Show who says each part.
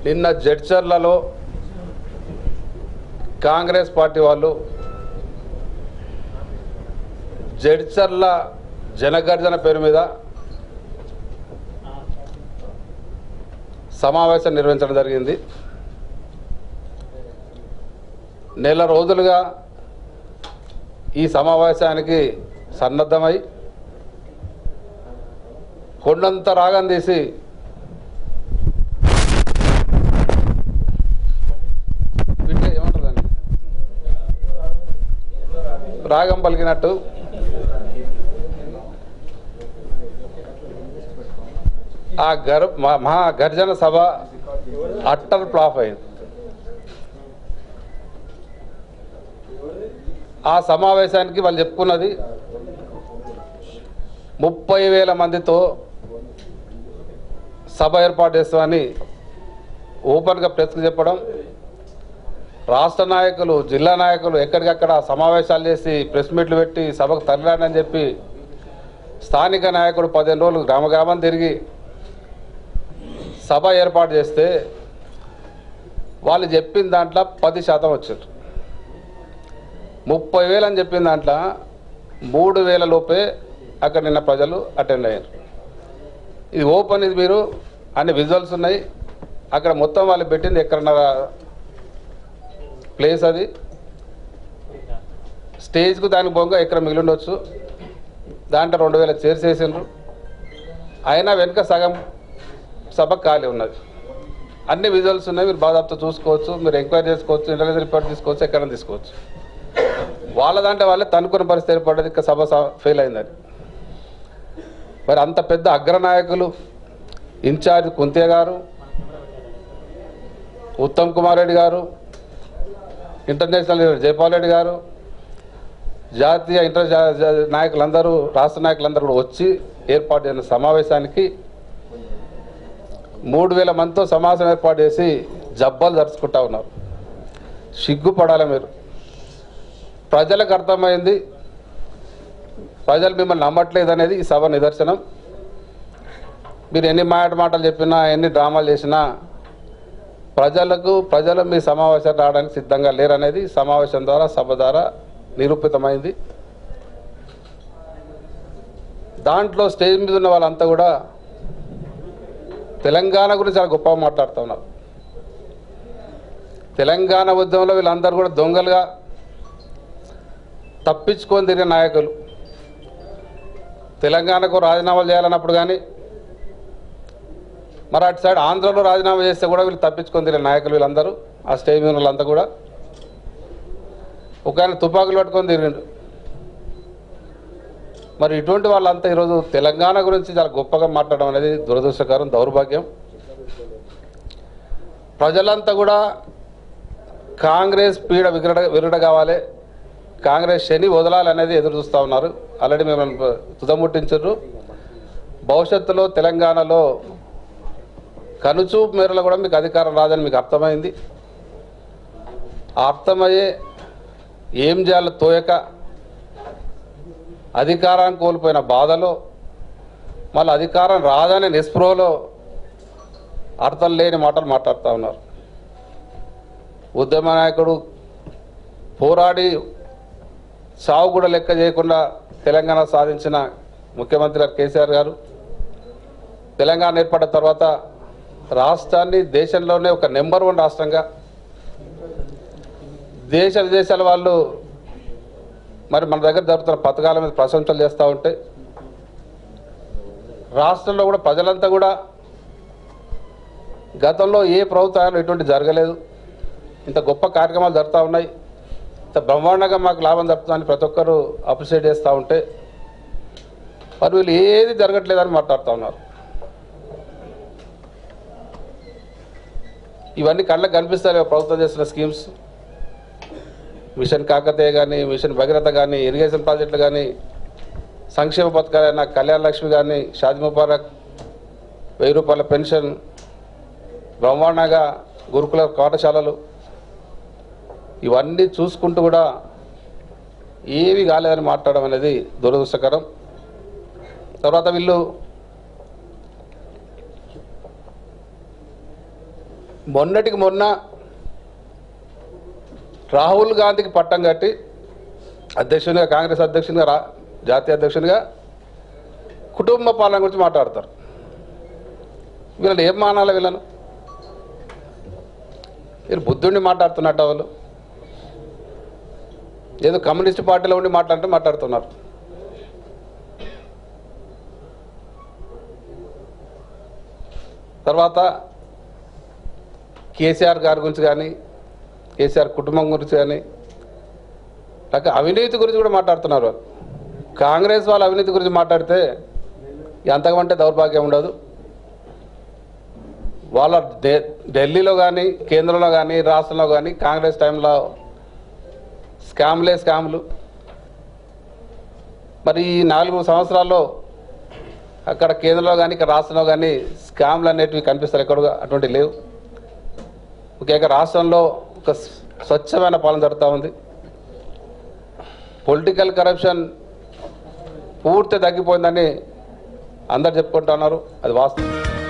Speaker 1: నిన్న జడ్చర్లలో కాంగ్రెస్ పార్టీ వాళ్ళు జడ్చర్ల జనగర్జన పేరు మీద సమావేశం నిర్వహించడం జరిగింది నెల రోజులుగా ఈ సమావేశానికి సన్నద్ధమై కొండంత రాగం తీసి వీటిని ఏమంటారు దాన్ని రాగం పలికినట్టు ఆ గర్ మ- మహా గర్జన సభ అట్టర్ ఫ్లాప్ అయింది ఆ సమావేశానికి వాళ్ళు చెప్పుకున్నది ముప్పై వేల మందితో సభ ఏర్పాటు చేస్తామని ఓపెన్గా ప్రెస్కి చెప్పడం రాష్ట్ర నాయకులు జిల్లా నాయకులు ఎక్కడికక్కడ సమావేశాలు చేసి ప్రెస్ మీట్లు పెట్టి సభకు తరలిరాడని చెప్పి స్థానిక నాయకుడు పదిహేను రోజులు గ్రామ గ్రామం తిరిగి సభ ఏర్పాటు చేస్తే వాళ్ళు చెప్పిన దాంట్లో పది శాతం వచ్చారు ముప్పై వేలు అని చెప్పిన దాంట్లో మూడు వేల లోపే అక్కడ నిన్న ప్రజలు అటెండ్ అయ్యారు ఇది ఓపెన్ ఇది మీరు అన్ని విజువల్స్ ఉన్నాయి అక్కడ మొత్తం వాళ్ళు పెట్టింది ఎక్కడన్నా ప్లేస్ అది స్టేజ్కు దానికి బొంగ ఎక్కడ మిగిలి ఉండొచ్చు దాంట్లో రెండు వేల చైర్స్ వేసిండ్రు అయినా వెనుక సగం సభ ఖాళీ ఉన్నది అన్ని విజువల్స్ ఉన్నాయి మీరు బాధాపుతో చూసుకోవచ్చు మీరు ఎంక్వైరీ చేసుకోవచ్చు ఇంటెలిజెన్స్ రిపోర్ట్ తీసుకోవచ్చు ఎక్కడైనా తీసుకోవచ్చు వాళ్ళ దాంట్లో వాళ్ళే తనుకున్న పరిస్థితి ఏర్పడ్డది ఇక సభ ఫెయిల్ అయిందని మరి అంత పెద్ద అగ్రనాయకులు ఇన్ఛార్జ్ కుంతే గారు ఉత్తమ్ కుమార్ రెడ్డి గారు ఇంటర్నేషనల్ లీడర్ జైపాల్ రెడ్డి గారు జాతీయ ఇంటర్ జా- జా- నాయకులందరూ రాష్ట్ర నాయకులందరూ కూడా వచ్చి ఏర్పాటు చేసిన సమావేశానికి మూడు వేల మందితో సమావేశం ఏర్పాటు చేసి జబ్బాలు జరుచుకుంటా ఉన్నారు సిగ్గుపడాలి మీరు ప్రజలకు అర్థమైంది ప్రజలు మిమ్మల్ని నమ్మట్లేదు అనేది ఈ సభ నిదర్శనం మీరు ఎన్ని మాట మాటలు చెప్పినా ఎన్ని డ్రామాలు చేసినా ప్రజలకు ప్రజలు మీ సమావేశం రావడానికి సిద్ధంగా లేరనేది ఈ సమావేశం ద్వారా సభ ద్వారా నిరూపితమైంది దాంట్లో స్టేజ్ మీద ఉన్న వాళ్ళంతా కూడా తెలంగాణ గురించి చాలా గొప్పగా మాట్లాడుతూ ఉన్నారు తెలంగాణ ఉద్యమంలో వీళ్ళందరూ కూడా దొంగలుగా తప్పించుకొని తిరిగిన నాయకులు తెలంగాణకు రాజీనామాలు చేయాలన్నప్పుడు కానీ మరి అటు సైడ్ ఆంధ్రలో రాజీనామా చేస్తే కూడా వీళ్ళు తప్పించుకొని తిరిగిన నాయకులు వీళ్ళందరూ ఆ స్టేజ్ మీద వాళ్ళంతా కూడా ఒక ఆయన తుపాకులు పట్టుకొని తిరిగిండు మరి ఇటువంటి వాళ్ళంతా ఈరోజు తెలంగాణ గురించి చాలా గొప్పగా మాట్లాడడం అనేది దురదృష్టకరం దౌర్భాగ్యం ప్రజలంతా కూడా కాంగ్రెస్ పీడ విరడ విరడ కావాలి కాంగ్రెస్ శని వదలాలి అనేది ఎదురు చూస్తూ ఉన్నారు ఆల్రెడీ మిమ్మల్ని తుదముట్టించారు భవిష్యత్తులో తెలంగాణలో కనుచూపు మేరలో కూడా మీకు అధికారం రాదని మీకు అర్థమైంది ఆ అర్థమయ్యే ఏం చేయాలో తోయక అధికారాన్ని కోల్పోయిన బాధలో మళ్ళీ అధికారం రాదనే నిస్పృహలో అర్థం లేని మాటలు మాట్లాడుతూ ఉన్నారు ఉద్యమ నాయకుడు పోరాడి సావు కూడా లెక్క చేయకుండా తెలంగాణ సాధించిన ముఖ్యమంత్రి గారు కేసీఆర్ గారు తెలంగాణ ఏర్పడిన తర్వాత రాష్ట్రాన్ని దేశంలోనే ఒక నెంబర్ వన్ రాష్ట్రంగా దేశ విదేశాల వాళ్ళు మరి మన దగ్గర జరుగుతున్న పథకాల మీద ప్రశంసలు చేస్తూ ఉంటే రాష్ట్రంలో కూడా ప్రజలంతా కూడా గతంలో ఏ ప్రభుత్వాలు ఇటువంటి జరగలేదు ఇంత గొప్ప కార్యక్రమాలు జరుగుతూ ఉన్నాయి ఇంత బ్రహ్మాండంగా మాకు లాభం జరుగుతుందని ప్రతి ఒక్కరూ అప్రిషియేట్ చేస్తూ ఉంటే మరి వీళ్ళు ఏది జరగట్లేదని మాట్లాడుతూ ఉన్నారు ఇవన్నీ కళ్ళకు కనిపిస్తాయి ప్రభుత్వం చేస్తున్న స్కీమ్స్ మిషన్ కాకతీయ కానీ మిషన్ భగీరథ కానీ ఇరిగేషన్ ప్రాజెక్టులు కానీ సంక్షేమ పథకాలైన కళ్యాణ లక్ష్మి కానీ షాది ముబారక్ వెయ్యి రూపాయల పెన్షన్ బ్రహ్మాండంగా గురుకుల పాఠశాలలు ఇవన్నీ చూసుకుంటూ కూడా ఏవి కాలేదని మాట్లాడడం అనేది దురదృష్టకరం తర్వాత వీళ్ళు మొన్నటికి మొన్న రాహుల్ గాంధీకి పట్టం కట్టి అధ్యక్షునిగా కాంగ్రెస్ అధ్యక్షునిగా రా జాతీయ అధ్యక్షునిగా కుటుంబ పాలన గురించి మాట్లాడతారు వీళ్ళని ఏం మానాలి వీళ్ళను వీళ్ళు బుద్ధుడిని మాట్లాడుతున్నట్టు వాళ్ళు ఏదో కమ్యూనిస్ట్ పార్టీలో ఉండి మాట్లాడితే మాట్లాడుతున్నారు తర్వాత కేసీఆర్ గారి గురించి కానీ కేసీఆర్ కుటుంబం గురించి కానీ లేక అవినీతి గురించి కూడా మాట్లాడుతున్నారు వాళ్ళు. కాంగ్రెస్ వాళ్ళ అవినీతి గురించి మాట్లాడితే ఎంతకంటే దౌర్భాగ్యం ఉండదు వాళ్ళ ఢే- ఢిల్లీలో కానీ కేంద్రంలో కానీ రాష్ట్రంలో కానీ కాంగ్రెస్ టైంలో స్కామ్లే స్కామ్లు మరి ఈ నాలుగు సంవత్సరాల్లో అక్కడ కేంద్రంలో కానీ ఇక్కడ రాష్ట్రంలో కానీ స్కామ్లు అనేటివి కనిపిస్తారు ఎక్కడ అటువంటి లేవు ముఖ్యంగా రాష్ట్రంలో ఒక స్వచ్ఛమైన పాలన జరుగుతూ ఉంది పొలిటికల్ కరప్షన్ పూర్తి తగ్గిపోయిందని అందరు చెప్పుకుంటున్నారు అది వాస్తవం